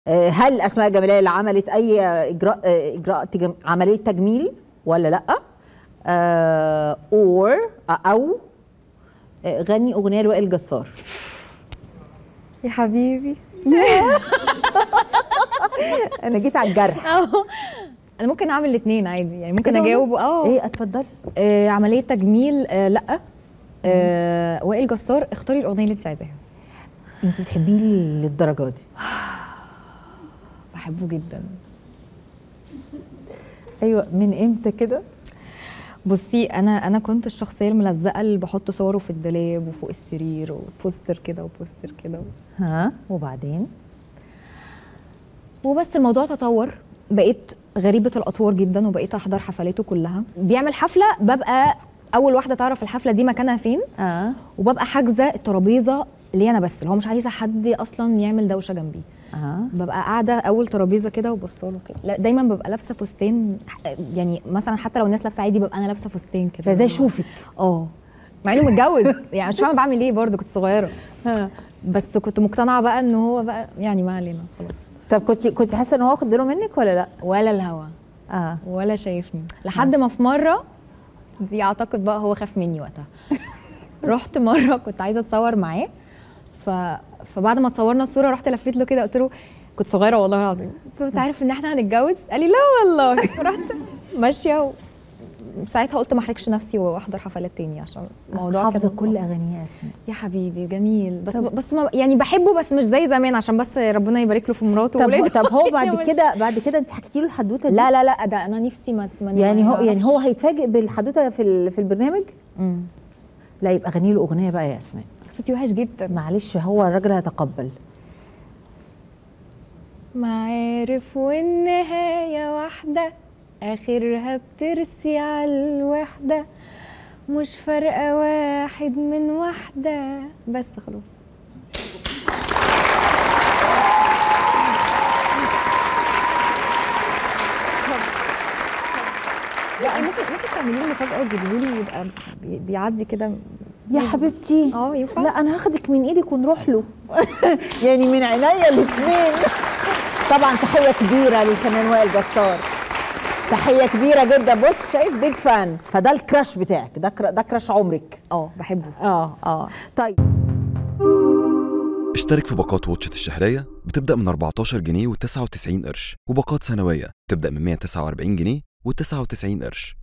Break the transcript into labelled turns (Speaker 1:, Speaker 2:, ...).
Speaker 1: آه، هل اسماء جماليه اللي عملت اي اجراء آه، اجراء تجم- عمليه تجميل ولا لا اور او آه، غني اغنيه لوائل جسار
Speaker 2: يا حبيبي
Speaker 1: انا جيت على الجرح
Speaker 2: أهو. انا ممكن اعمل الاثنين عادي يعني ممكن
Speaker 1: كده
Speaker 2: اجاوب اه
Speaker 1: ايه اتفضلي
Speaker 2: آه، عمليه تجميل آه لا آه وائل جسار اختاري الاغنيه اللي انت عايزاها
Speaker 1: انت بتحبيه للدرجه دي
Speaker 2: بحبه جدا
Speaker 1: ايوه من امتى كده
Speaker 2: بصي انا انا كنت الشخصيه الملزقه اللي بحط صوره في الدولاب وفوق السرير وبوستر كده وبوستر كده
Speaker 1: ها وبعدين
Speaker 2: وبس الموضوع تطور بقيت غريبه الاطوار جدا وبقيت احضر حفلاته كلها بيعمل حفله ببقى اول واحده تعرف الحفله دي مكانها فين
Speaker 1: اه
Speaker 2: وببقى حاجزه الترابيزه ليا انا بس اللي هو مش عايزه حد اصلا يعمل دوشه جنبي
Speaker 1: اه
Speaker 2: ببقى قاعده اول ترابيزه كده وبصاله كده لا دايما ببقى لابسه فستان يعني مثلا حتى لو الناس لابسه عادي ببقى انا لابسه فستان كده
Speaker 1: فزي اشوفك
Speaker 2: اه مع انه متجوز يعني مش فاهمه بعمل ايه برضه كنت صغيره
Speaker 1: ها.
Speaker 2: بس كنت مقتنعه بقى ان هو بقى يعني ما علينا خلاص
Speaker 1: طب كنت كنت حاسه ان هو واخد باله منك ولا لا
Speaker 2: ولا الهوا
Speaker 1: اه
Speaker 2: ولا شايفني لحد ما في مره دي اعتقد بقى هو خاف مني وقتها رحت مره كنت عايزه اتصور معاه ف... فبعد ما اتصورنا الصوره رحت لفيت له كده قلت له كنت صغيره والله العظيم قلت له انت عارف ان احنا هنتجوز قال لي لا والله رحت ماشيه و... ساعتها قلت ما احرجش نفسي واحضر حفلات تاني عشان الموضوع
Speaker 1: حافظه
Speaker 2: كان-
Speaker 1: كل اغانيه يا اسماء
Speaker 2: يا حبيبي جميل بس
Speaker 1: طب-
Speaker 2: بس ما يعني بحبه بس مش زي زمان عشان بس ربنا يبارك له في مراته
Speaker 1: طب هو
Speaker 2: وولاده
Speaker 1: طب هو بعد
Speaker 2: مش-
Speaker 1: كده بعد كده انت حكيتي له الحدوته دي
Speaker 2: لا لا لا ده انا نفسي ما ما-
Speaker 1: يعني
Speaker 2: ما
Speaker 1: هو يعني
Speaker 2: يعرفش.
Speaker 1: هو هيتفاجئ بالحدوته في ال- في البرنامج
Speaker 2: مم.
Speaker 1: لا يبقى غني له اغنيه بقى يا اسماء
Speaker 2: صوتي وحش جدا
Speaker 1: معلش هو الراجل هيتقبل
Speaker 2: ما عارف والنهاية واحدة آخرها بترسي على الوحدة مش فارقة واحد من واحدة بس خلاص لا ممكن ممكن تعملي لي مفاجأة وتجيبيه لي يبقى بي- بيعدي كده
Speaker 1: يا حبيبتي
Speaker 2: اه ينفع؟
Speaker 1: لا انا هاخدك من ايدك ونروح له يعني من عينيا الاثنين طبعا تحيه كبيره للفنان وائل جسار تحيه كبيره جدا بص شايف بيج فان فده الكراش بتاعك ده كرا- ده كراش عمرك
Speaker 2: اه بحبه
Speaker 1: اه اه طيب
Speaker 3: اشترك في باقات واتشت الشهرية بتبدأ من 14 جنيه و99 قرش وباقات سنوية بتبدأ من 149 جنيه و99 قرش